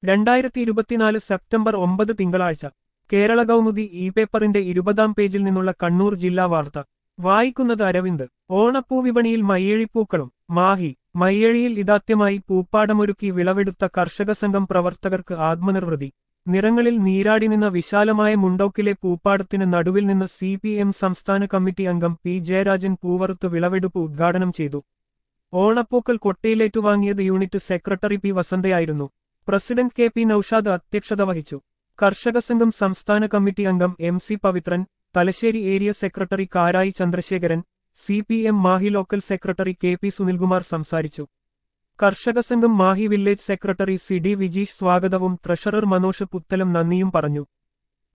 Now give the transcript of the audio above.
രണ്ടായിരത്തി ഇരുപത്തിനാല് സെപ്റ്റംബർ ഒമ്പത് തിങ്കളാഴ്ച കേരള കൗമുദി ഇ പേപ്പറിന്റെ ഇരുപതാം പേജിൽ നിന്നുള്ള കണ്ണൂർ ജില്ലാ വാർത്ത വായിക്കുന്നത് അരവിന്ദ് ഓണപ്പൂ വിപണിയിൽ മയ്യഴിപ്പൂക്കളും മാഹി മയ്യഴിയിൽ ഇതാദ്യമായി പൂപ്പാടമൊരുക്കി വിളവെടുത്ത കർഷക സംഘം പ്രവർത്തകർക്ക് ആത്മനിർവൃതി നിറങ്ങളിൽ നീരാടി നിന്ന വിശാലമായ മുണ്ടോക്കിലെ പൂപ്പാടത്തിന് നടുവിൽ നിന്ന് സി പി എം സംസ്ഥാന കമ്മിറ്റി അംഗം പി ജയരാജൻ പൂവറുത്ത് വിളവെടുപ്പ് ഉദ്ഘാടനം ചെയ്തു ഓണപ്പൂക്കൾ കൊട്ടയിലേറ്റുവാങ്ങിയത് യൂണിറ്റ് സെക്രട്ടറി പി വസന്തയായിരുന്നു പ്രസിഡന്റ് കെ പി നൌഷാദ് അധ്യക്ഷത വഹിച്ചു കർഷക സംഘം സംസ്ഥാന കമ്മിറ്റി അംഗം M C Pavithran Thalassery area secretary Karayi Chandrasekharan C P M Mahe local secretary K P Sunilkumar സംസാരിച്ചു കർഷക സംഘം Mahe village secretary C D Vijeesh സ്വാഗതവും ട്രഷറർ മനോഷ് പുത്തലം നന്ദിയും പറഞ്ഞു